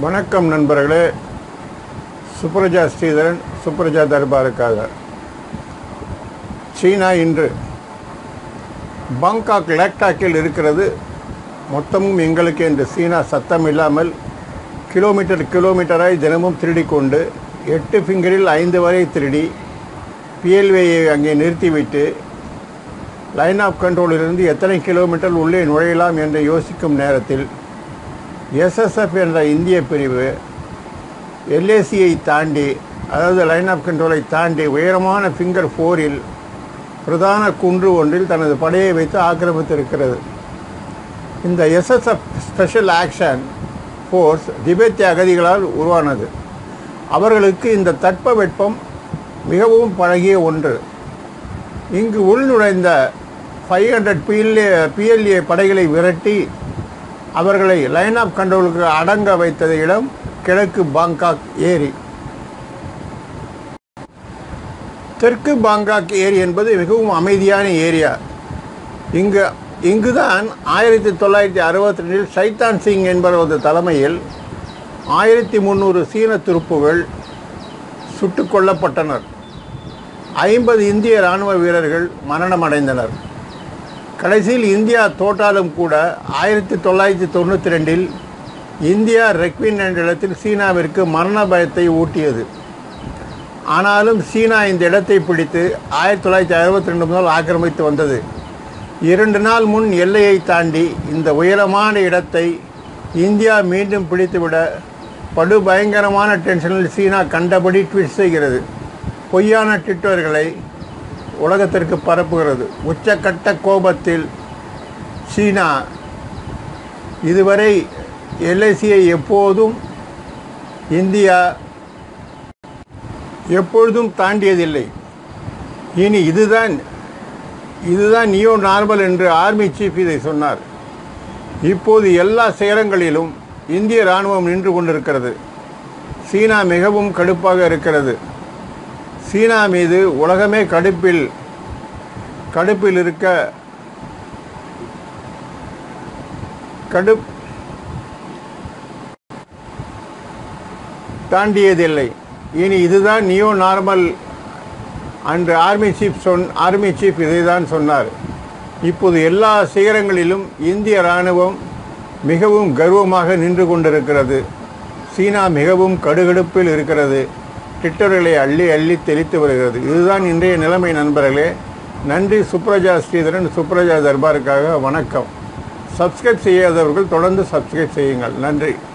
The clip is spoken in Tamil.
வணக்கம் நண்பர்களே சுப்ரஜா ஸ்ரீதரன் சுப்ரஜா தர்பாருக்காக சீனா இன்று பாங்காக் லேக்டாக்கில் இருக்கிறது மொத்தமும் எங்களுக்கு என்று சீனா சத்தம் இல்லாமல் கிலோமீட்டர் கிலோமீட்டராய் தினமும் திருடிக் கொண்டு எட்டு ஃபிங்கரில் ஐந்து வரை திருடி பிஎல்வேயை அங்கே நிறுத்திவிட்டு லைன் ஆஃப் கண்ட்ரோலிலிருந்து எத்தனை கிலோமீட்டர் உள்ளே நுழையலாம் என்று யோசிக்கும் நேரத்தில் எஸ்எஸ்எஃப் என்ற இந்திய பிரிவு எல்ஏசியை தாண்டி அதாவது லைன் ஆஃப் கண்ட்ரோலை தாண்டி உயரமான ஃபிங்கர் ஃபோரில் பிரதான குன்று ஒன்றில் தனது படையை வைத்து ஆக்கிரமித்திருக்கிறது இந்த எஸ்எஸ்எஃப் ஸ்பெஷல் ஆக்ஷன் ஃபோர்ஸ் திபெத்திய அகதிகளால் உருவானது அவர்களுக்கு இந்த தட்பவெப்பம் மிகவும் பழகிய ஒன்று இங்கு உள்நுழைந்த ஃபைவ் ஹண்ட்ரட் பிஎல்ஏ பிஎல்ஏ படைகளை விரட்டி அவர்களை லைன் ஆஃப் கண்ட்ரோலுக்கு அடங்க வைத்தது இடம் கிழக்கு பாங்காக் ஏரி தெற்கு பாங்காக் ஏரி என்பது மிகவும் அமைதியான ஏரியா இங்கு இங்குதான் ஆயிரத்தி தொள்ளாயிரத்தி அறுபத்தி ரெண்டில் சைத்தான் சிங் என்பவரது தலைமையில் ஆயிரத்தி முந்நூறு சீன துருப்புகள் சுட்டுக் கொல்லப்பட்டனர் ஐம்பது இந்திய இராணுவ வீரர்கள் மரணமடைந்தனர் கடைசியில் இந்தியா தோற்றாலும் கூட ஆயிரத்தி தொள்ளாயிரத்தி தொண்ணூற்றி ரெண்டில் இந்தியா ரெக்வின் என்ற இடத்தில் சீனாவிற்கு மரண பயத்தை ஊட்டியது ஆனாலும் சீனா இந்த இடத்தை பிடித்து ஆயிரத்தி தொள்ளாயிரத்தி அறுபத்தி ரெண்டு முதல் ஆக்கிரமித்து வந்தது இரண்டு நாள் முன் எல்லையை தாண்டி இந்த உயரமான இடத்தை இந்தியா மீண்டும் பிடித்துவிட படு பயங்கரமான டென்ஷனில் சீனா கண்டபடி ட்வீட் செய்கிறது பொய்யான ட்விட்டர்களை உலகத்திற்கு பரப்புகிறது உச்சக்கட்ட கோபத்தில் சீனா இதுவரை எல்ஐசியை எப்போதும் இந்தியா எப்பொழுதும் தாண்டியதில்லை இனி இதுதான் இதுதான் நியோ நார்மல் என்று ஆர்மி சீஃப் இதை சொன்னார் இப்போது எல்லா சிகரங்களிலும் இந்திய இராணுவம் நின்று கொண்டிருக்கிறது சீனா மிகவும் கடுப்பாக இருக்கிறது சீனா மீது உலகமே கடுப்பில் கடுப்பில் இருக்க கடுப் தாண்டியதில்லை இனி இதுதான் நியோ நார்மல் அன்று ஆர்மி சீஃப் சொன் ஆர்மி சீஃப் இதை தான் சொன்னார் இப்போது எல்லா சிகரங்களிலும் இந்திய இராணுவம் மிகவும் கர்வமாக நின்று கொண்டிருக்கிறது சீனா மிகவும் கடுகடுப்பில் இருக்கிறது ட்விட்டர்களை அள்ளி அள்ளி தெளித்து வருகிறது இதுதான் இன்றைய நிலைமை நண்பர்களே நன்றி சுப்ரஜா ஸ்ரீதரன் சுப்ரஜா தர்பாருக்காக வணக்கம் சப்ஸ்கிரைப் செய்யாதவர்கள் தொடர்ந்து சப்ஸ்கிரைப் செய்யுங்கள் நன்றி